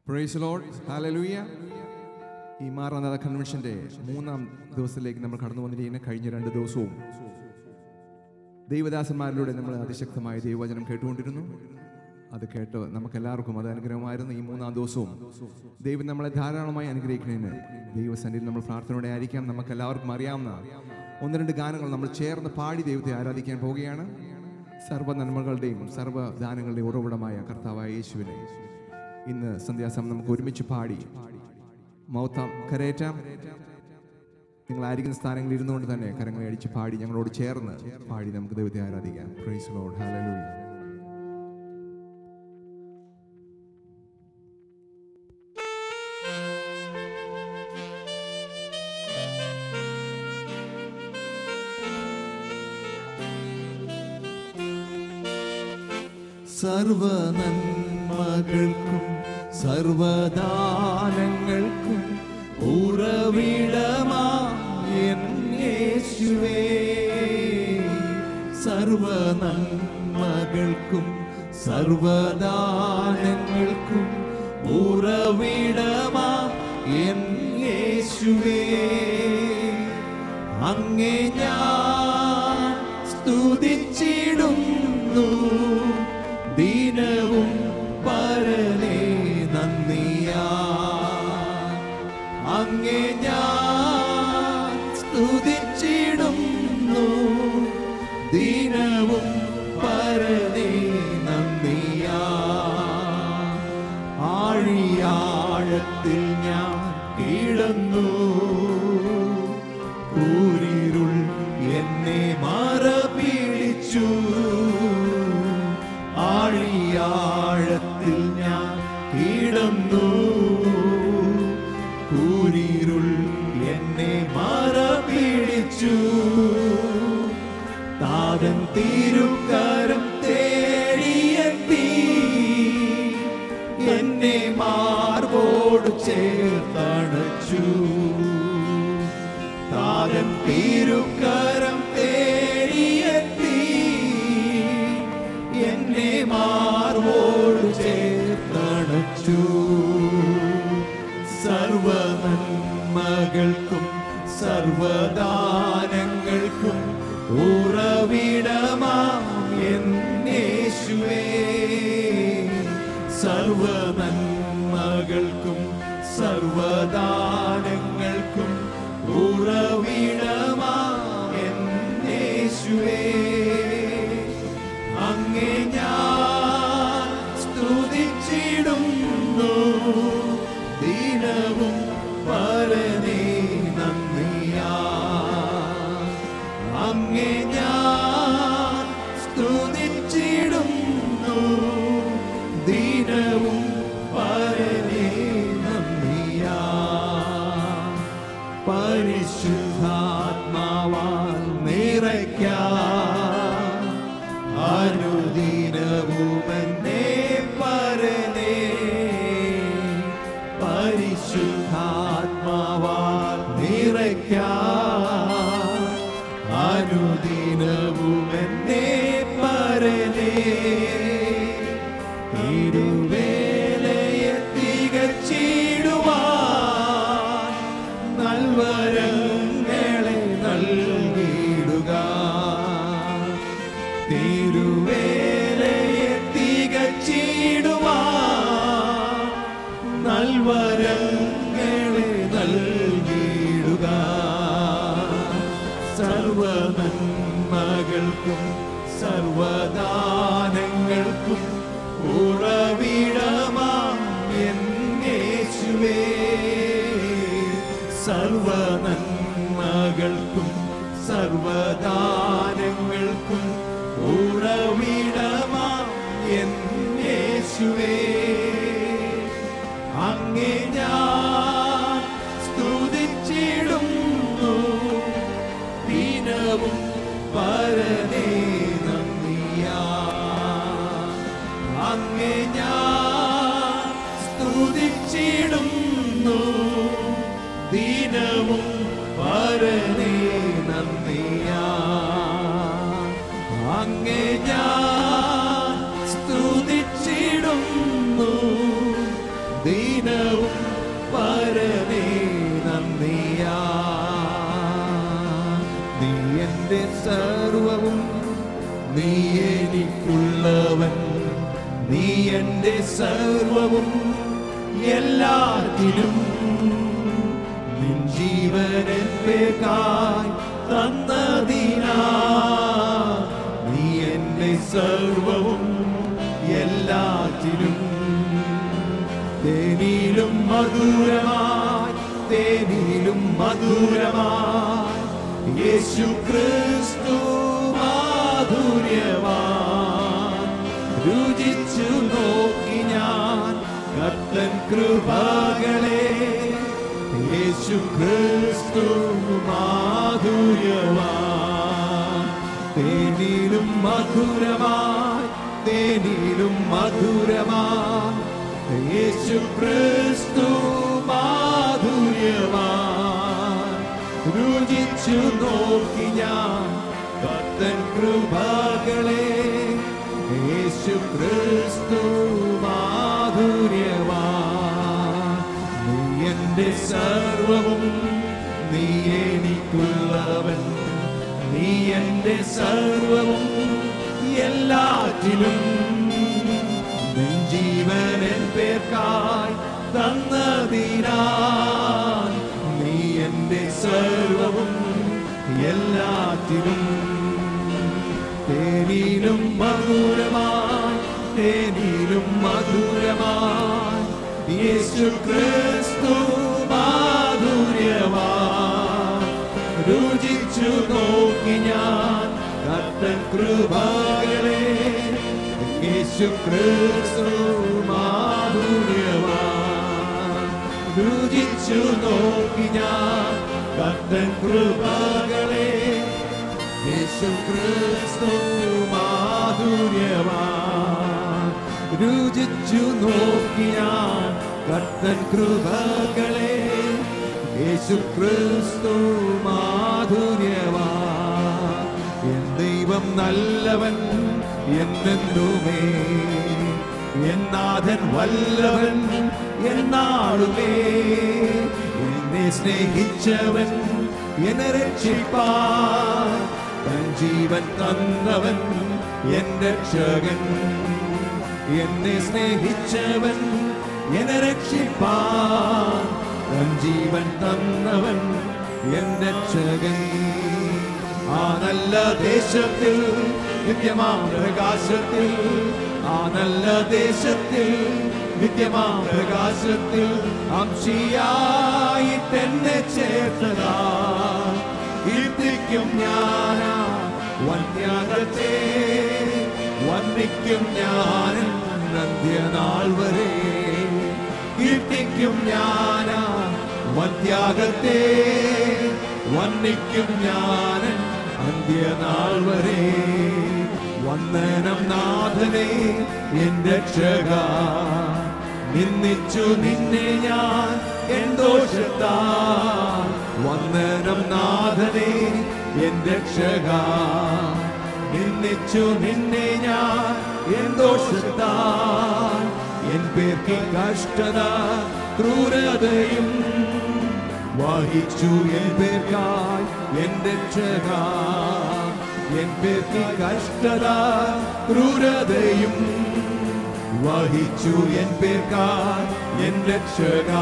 Price load hallelujah ഈ മാറാനാഥ കൺവെൻഷന്റെ മൂന്നാം ദിവസത്തിലേക്ക് നമ്മൾ കടന്നു വന്നിരിക്കുന്ന കഴിഞ്ഞ രണ്ട് ദിവസവും ദൈവദാസന്മാരിലൂടെ നമ്മൾ അതിശക്തമായ ദൈവവചനം കേട്ടുകൊണ്ടിരുന്നു അത് കേട്ട് നമുക്ക് എല്ലാവർക്കും അത് അനുഗ്രഹമായിരുന്നു ഈ മൂന്നാം ദിവസവും ദൈവം നമ്മളെ ധാരാളമായി അനുഗ്രഹിക്കുന്നതിന് ദൈവസന്നിധിയിൽ നമ്മൾ പ്രാർത്ഥനയോടെ ആയിരിക്കാം നമുക്ക് എല്ലാവർക്കും അറിയാവുന്ന ഒന്ന് രണ്ട് ഗാനങ്ങൾ നമ്മൾ ചേർന്ന് പാടി ദൈവത്തെ ആരാധിക്കാൻ പോവുകയാണ് സർവ്വ നന്മകളുടെയും സർവ്വ ദാനങ്ങളുടെയും ഉറവിടമായ കർത്താവായ യേശുവിനെ ഇന്ന് സന്ധ്യാസമയം നമുക്ക് ഒരുമിച്ച് പാടി മൗത്താം കരേറ്റാം നിങ്ങൾ ആയിരിക്കുന്ന സ്ഥാനങ്ങളിൽ ഇരുന്നുകൊണ്ട് തന്നെ കരങ്ങളെ അടിച്ച് പാടി ഞങ്ങളോട് ചേർന്ന് പാടി നമുക്ക് ദൈവത്തെ ആരാധിക്കാം പ്രൈസ് ലോഡ് ഹല്ലേലൂയ സർവ നന്മകൾക്കും സർവദാനങ്ങൾക്കും ഉറവിടമാ എൻ യേശുവേ സർവ നന്മകൾക്കും സർവദാനങ്ങൾക്കും ഉറവിടമാ എൻ യേശുവേ അങ്ങേ ഞാൻ സ്തുതിച്ചിടുന്നു ദിനവും പരനേ നന്ദിയാ അങ്ങേ ഞാൻ സ്തുതിച്ചിടുന്നു ദിനവും പരനേ നന്ദിയാ ആഴിയാഴത്തിൽ ഞാൻ കിടന്നു കൂരിരുൾ എന്നെ മറ പിടിച്ചു ആഴിയാഴത്തിൽ ഞാൻ കിടന്നു കൂരിരുൾ എന്നെ മറ പിടിച്ചു താതൻ തിരുക്കരം തേടിയെത്തി എന്നെ മാർബോട് ചേർത്തണച്ചു താരൻ തിരുക്കരം തേടിയെത്തി എന്നെ മാർവോട് ചേർത്തണച്ചു സർവ നന്മകൾക്കും സർവദാനങ്ങൾക്കും ഉറവിടമാം എന്നേശുവേ സർവ നന്മകൾക്കും സർവദാനങ്ങൾക്കും ഉറവിടമാം എന്നേശുവേ അങ്ങേ ഞാൻ സ്തുതിച്ചിടുന്നു ദിനവും പരനേ നന്ദിയാ അങ്ങേ ഞാൻ സ്തുതിച്ചിടുന്നു ദിനവും പരനേ നന്ദിയാ പരിശുദ്ധാത്മാവാൽ നിറയ്ക്കാം അനുദിനവുമെന്നെ പരനേ പരിശുദ്ധാത്മാവാൽ നിറയ്ക്കാം അനുദിനവുമെന്നെ പരനേ തിരുവേലയെ തികച്ചിടുവാൻ നൽവരങ്ങളെ നൽകിയിടുക തിരുവേലയെ തികച്ചിടുവാൻ നൽവരങ്ങളെ നൽകിയിടുക സർവ നന്മകൾക്കും സർവദാനങ്ങൾക്കും ഉറവിടമാം എന്നേശുവേ സർവ നന്മകൾക്കും സർവദാനങ്ങൾക്കും ഉറവിടമാം എന്നേശുവേ അങ്ങേ ഞാൻ സ്തുതിച്ചിടുന്നു ദിനവും പരനേ നന്ദിയാ അങ്ങേ ഞാൻ സ്തുതിച്ചിടുന്നു ദിനവും പരനേ നന്ദിയാ അങ്ങേ ഞാൻ സ്തുതിച്ചിടുന്നു ദീനവും പരനേ നന്ദിയാ നീ എന്റെ സർവവും നീ എനിക്കുള്ളവൻ നീ എന്റെ സർവവും എല്ലാത്തിനും നിൻ ജീവനെ പേക്കായി തന്നതിനാ നീ എന്റെ സർവവും എല്ലാത്തിനും തേനിലും മധുരമായി തേനിലും മധുരമായി യേശു ക്രിസ്തു മാധുര്യവാൻ രുചിച്ചു നോക്കി ഞാൻ കർത്തൻ കൃപകളെ യേശു ക്രിസ്തു മാധുര്യവാൻ തേനിലും മധുരമായി തേനിലും മധുരമായി യേശു ക്രിസ്തു മാധുര്യവാൻ രുചിച്ചു നോക്കി ഞാൻ കത്തൻ കൃപകളെ യേശു ക്രിസ്തു മാധുര്യവാൻ നീ എന്റെ സർവവും നീ എനിക്കുള്ളവൻ നീ എന്റെ സർവവും എല്ലാറ്റിലും നിൻ ജീവനൻ പേർക്കായി തന്നതിനാൽ നീ എന്റെ സർവവും എല്ലാറ്റിലും തേനിലും മധുരമായി തേനിലും മധുരമായി യേശു ക്രിസ്തു മാധുര്യവാൻ രുചിച്ചു നോക്കി ഞാൻ കർത്തൻ കൃപകളെ യേശു ക്രിസ്തു മാധുര്യവാൻ രുചിച്ചു നോക്കി ഞാൻ കർത്തൻ കൃപകളെ യേശു ക്രിസ്തു മാധുര്യവാൻ രുചിച്ചു നോക്കി ഞാൻ കർത്തൻ കൃപകളെ യേശു ക്രിസ്തു മാധുര്യവാൻ എൻ ദൈവം നല്ലവൻ എന്നെന്നുമേ എന്നാഥൻ വല്ലവൻ എന്നാളുമേ എന്നെ സ്നേഹിച്ചവൻ എന്നെ രക്ഷിപ്പാൻ തൻ ജീവൻ തന്നവൻ എന്റെ രക്ഷകൻ എന്നെ സ്നേഹിച്ചവൻ എന്നെ രക്ഷിപ്പാൻ തൻ ജീവൻ തന്നവൻ എന്റെ രക്ഷകൻ ആ നല്ല ദേശത്തിൽ നിത്യമാം പ്രകാശത്തിൽ ആ നല്ല ദേശത്തിൽ നിത്യമാം പ്രകാശത്തിൽ അംശിയായിട്ടെന്നെ ചേർത്തതാ കീർത്തിക്കും ഞാനാ വന്യാകത്തെ വന്ദിക്കും ഞാൻ അന്ത്യനാൾ വരെ കീർത്തിക്കും ഞാനാ വന്യാകത്തെ വന്ദിക്കും ഞാൻ അന്ത്യനാൾ വരെ വന്ദനം നാഥനെ എന്റെ രക്ഷക നിന്നിച്ചു നിന്നെ ഞാൻ എന്തോഷത്താ വന്ദനം നാഥനെ എന്റെ രക്ഷക നിന്നിച്ചു നിന്നെ ഞാൻ എന്തോഷത്താ എൻ പേർക്ക് കഷ്ടത ക്രൂരതയും വഹിച്ചു എൻ പേർക്കായി എന്റെ രക്ഷക എൻ പേർക്ക് കഷ്ടത ക്രൂരതയും വഹിച്ചു എൻ പേർക്കായി എൻ രക്ഷക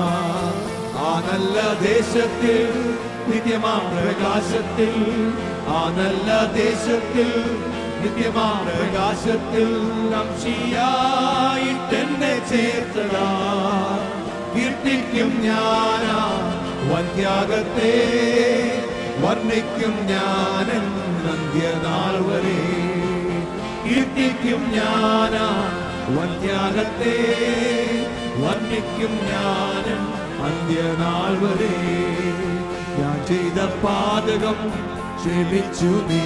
ആ നല്ല ദേശത്തിൽ നിത്യമാ പ്രകാശത്തിൽ ആ നല്ല ദേശത്തിൽ നിത്യമാ പ്രകാശത്തിൽ അംശിയായിട്ടെന്നെ ചേർത്തതാ കീർത്തിക്കും ഞാനാ വന്യാകത്തെ വർണ്ണിക്കും ഞാൻ അന്ത്യനാൾ വരെ കീർത്തിക്കും ഞാനാ വന്യാകത്തെ വർണ്ണിക്കും ഞാൻ അന്ത്യനാൾ വരെ ഞാൻ ചെയ്ത പാതകം ക്ഷമിച്ചു നീ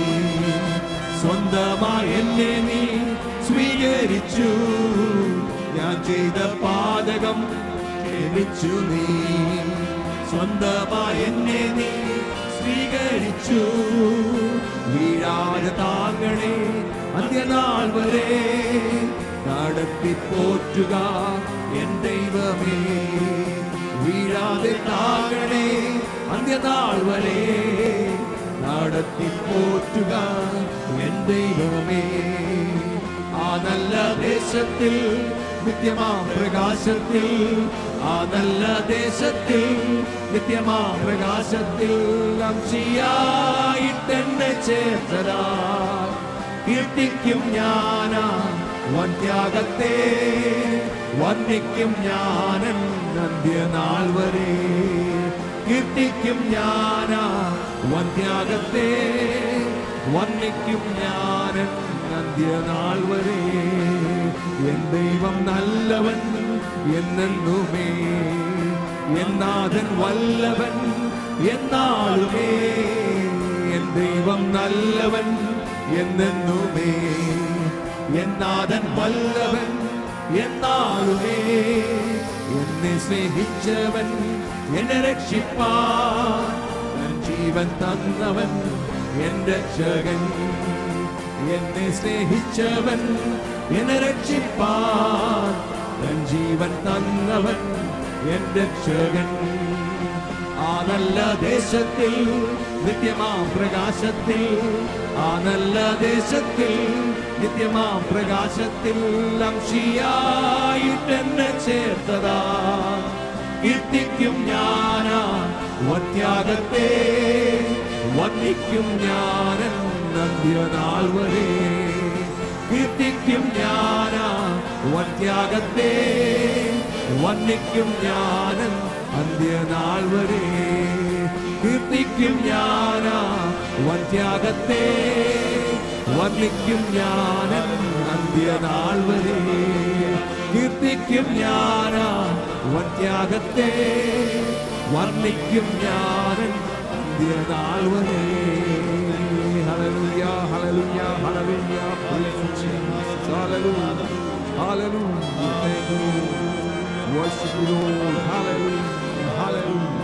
സ്വന്തമായി എന്നെ നീ സ്വീകരിച്ചു ഞാൻ ചെയ്ത പാതകം ക്ഷമിച്ചു നീ സ്വന്തമായി എന്നെ നീ സ്വീകരിച്ചു വീഴാതെ താങ്ങണേ അന്ത്യനാൾ വരെ നടത്തി പോറ്റുക എൻ ദൈവമേ അന്ത്യനാൾ വരെ നടത്തി പോറ്റുക എൻ ദൈവമേ ആ നല്ല ദേശത്തിൽ നിത്യമാ പ്രകാശത്തിൽ ആ നല്ല ദേശത്തിൽ നിത്യമാ പ്രകാശത്തിൽ അംശിയായിട്ടെന്നെ ചേർത്തതാ കീർത്തിക്കും ഞാനാ വന്യാഗത്തെ വന്ദിക്കും ഞാനൻ അന്ത്യനാൾ വരെ കീർത്തിക്കും ഞാനാ വന്യാഗത്തെ വന്ദിക്കും ഞാനൻ അന്ത്യനാൾ വരെ എൻ ദൈവം നല്ലവൻ എന്നെന്നുമേ എന്നാഥൻ വല്ലവൻ എന്നാളുമേ എൻ ദൈവം നല്ലവൻ എന്നെന്നുമേ എന്നാഥൻ വല്ലവൻ എന്നാളുമേ എന്നെ സ്നേഹിച്ചവൻ എന്നെ രക്ഷിപ്പാൻ തൻ ജീവൻ തന്നവൻ എന്റെ രക്ഷകൻ എന്നെ സ്നേഹിച്ചവൻ എന്നെ രക്ഷിപ്പാൻ തൻ ജീവൻ തന്നവൻ എന്റെ രക്ഷകൻ ആ നല്ല ദേശത്തിൽ നിത്യമാം പ്രകാശത്തിൽ ആ നല്ല ദേശത്തിൽ നിത്യമാം പ്രകാശത്തിൽ അംശിയായിട്ടെന്നെ ചേർത്തതാ കീർത്തിക്കും ഞാനാ വത്യാഗത്തെ വന്ദിക്കും ഞാനൻ അന്ത്യനാൾ വരെ കീർത്തിക്കും ഞാനാ വത്യാഗത്തെ വന്ദിക്കും ഞാനൻ അന്ത്യനാൾ വരെ കീർത്തിക്കും ഞാനാ വത്യാഗത്തെ വന്ദിക്കും ഞാനൻ അന്ത്യനാൾ വരെ കീർത്തിക്കും ഞാനാ വത്യാഗത്തെ വർണ്ണിക്കും ഞാനൻ അന്ത്യനാൾ വരെ hallelujah hallelujah hallelujah hallelujah hallelujah Worship you, Lord. Hallelujah. Hallelujah.